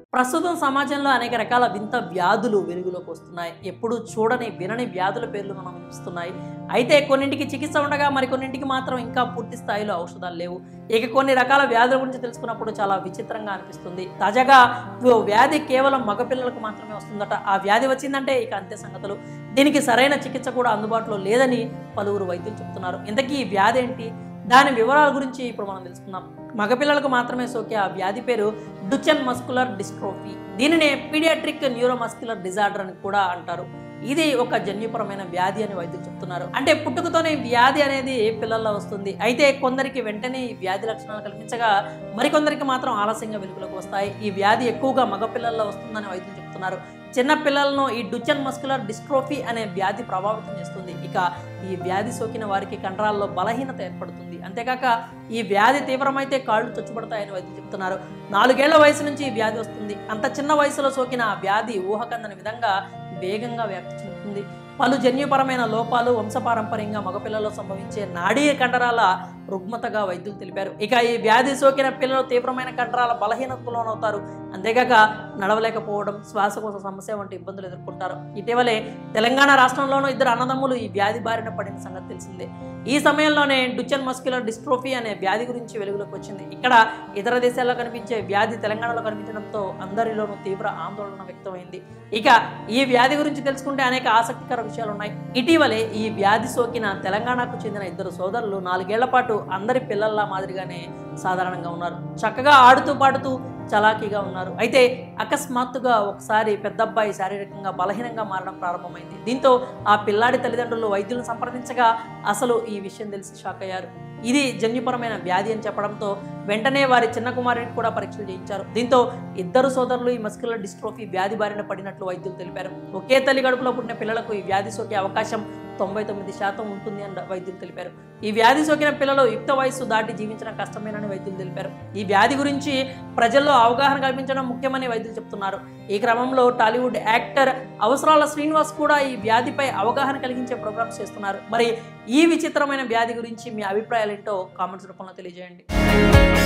ప్రస్తుతం సమాజంలో అనేక రకాల వింత వ్యాధులు వెలుగులోకి వస్తున్నాయి ఎప్పుడు చూడని వినని వ్యాధుల పేర్లు మనం వినిపిస్తున్నాయి అయితే కొన్నింటికి చికిత్స ఉండగా మరికొన్నింటికి మాత్రం ఇంకా పూర్తి స్థాయిలో ఔషధాలు లేవు ఇక కొన్ని రకాల వ్యాధుల గురించి తెలుసుకున్నప్పుడు చాలా విచిత్రంగా అనిపిస్తుంది తాజాగా ఓ వ్యాధి కేవలం మగపిల్లలకు మాత్రమే వస్తుందట ఆ వ్యాధి వచ్చిందంటే ఇక అంతే సంగతులు దీనికి సరైన చికిత్స కూడా అందుబాటులో లేదని పలువురు వైద్యులు చెప్తున్నారు ఇంతకీ ఈ వ్యాధి ఏంటి దాని వివరాల గురించి ఇప్పుడు మనం తెలుసుకుందాం మగపిల్లలకు మాత్రమే సోకే ఆ వ్యాధి పేరు డుచెన్ మస్కులర్ డిస్ట్రోఫీ దీనినే పీడియాట్రిక్ న్యూరోమస్కులర్ డిజార్డర్ అని కూడా అంటారు ఇది ఒక జన్యుపరమైన వ్యాధి అని వైద్యులు చెప్తున్నారు అంటే పుట్టుకతోనే ఈ వ్యాధి అనేది పిల్లల్లో వస్తుంది అయితే కొందరికి వెంటనే ఈ వ్యాధి లక్షణాలు కనిపించగా మరికొందరికి మాత్రం ఆలస్యంగా వెలుగులోకి వస్తాయి ఈ వ్యాధి ఎక్కువగా మగపిల్లల్లో వస్తుందని వైద్యులు చెప్తున్నారు చిన్న పిల్లలను ఈ డుచెన్ మస్కులర్ డిస్ట్రోఫీ అనే వ్యాధి ప్రభావితం చేస్తుంది ఇక ఈ వ్యాధి సోకిన వారికి కండరాల్లో బలహీనత ఏర్పడుతుంది అంతేకాక ఈ వ్యాధి తీవ్రమైతే కాళ్ళు చొచ్చుపడతాయని వైద్యులు చెప్తున్నారు నాలుగేళ్ల వయసు నుంచి ఈ వ్యాధి వస్తుంది అంత చిన్న వయసులో సోకిన ఆ వ్యాధి ఊహకందని విధంగా వేగంగా వ్యాప్తి చెందుతుంది పలు జన్యుపరమైన లోపాలు వంశపారంపర్యంగా మగపిల్లల్లో సంభవించే నాడీ కండరాల రుగ్మతగా వైద్యులు తెలిపారు ఇక ఈ వ్యాధి సోకిన పిల్లలు తీవ్రమైన కండరాల బలహీనతకు లోనవుతారు అంతేగాక నడవలేకపోవడం శ్వాసకోశ సమస్య వంటి ఇబ్బందులు ఎదుర్కొంటారు ఇటీవలే తెలంగాణ రాష్ట్రంలోనూ ఇద్దరు అన్నదమ్ములు ఈ వ్యాధి బారిన పడిన సంగతి తెలిసిందే ఈ సమయంలోనే డుచెన్ మస్క్యులర్ డిస్ట్రోఫీ అనే వ్యాధి గురించి వెలుగులోకి వచ్చింది ఇక్కడ ఇతర దేశాల్లో కనిపించే వ్యాధి తెలంగాణలో కనిపించడంతో అందరిలోనూ తీవ్ర ఆందోళన వ్యక్తమైంది ఇక ఈ వ్యాధి గురించి తెలుసుకుంటే అనేక ఆసక్తికర విషయాలు ఉన్నాయి ఇటీవలే ఈ వ్యాధి సోకిన తెలంగాణకు చెందిన ఇద్దరు సోదరులు నాలుగేళ్ల పాటు అందరి పిల్లల్లా మాదిరిగానే సాధారణంగా ఉన్నారు చక్కగా ఆడుతూ పాడుతూ చలాకీగా ఉన్నారు అయితే అకస్మాత్తుగా ఒకసారి పెద్దబ్బాయి శారీరకంగా బలహీనంగా మారడం ప్రారంభమైంది దీంతో ఆ పిల్లాడి తల్లిదండ్రులు వైద్యులను సంప్రదించగా అసలు ఈ విషయం తెలిసి షాక్ అయ్యారు ఇది జన్యుపరమైన వ్యాధి అని చెప్పడంతో వెంటనే వారి చిన్న కుమారుడికి కూడా పరీక్షలు చేయించారు దీంతో ఇద్దరు సోదరులు ఈ మస్కులర్ డిస్ట్రోఫీ వ్యాధి బారిన పడినట్లు వైద్యులు తెలిపారు ఒకే తల్లి గడుపులో పుట్టిన పిల్లలకు ఈ వ్యాధి సోకే అవకాశం తొంభై తొమ్మిది శాతం ఉంటుంది అని వైద్యులు తెలిపారు ఈ వ్యాధి సోకిన పిల్లలు యుక్త వయస్సు దాటి జీవించడం కష్టమేనని వైద్యులు తెలిపారు ఈ వ్యాధి గురించి ప్రజల్లో అవగాహన కల్పించడం ముఖ్యమని వైద్యులు చెప్తున్నారు ఈ క్రమంలో టాలీవుడ్ యాక్టర్ అవసరాల శ్రీనివాస్ కూడా ఈ వ్యాధిపై అవగాహన కలిగించే ప్రోగ్రామ్స్ చేస్తున్నారు మరి ఈ విచిత్రమైన వ్యాధి గురించి మీ అభిప్రాయాలు ఏంటో కామెంట్స్ రూపంలో తెలియజేయండి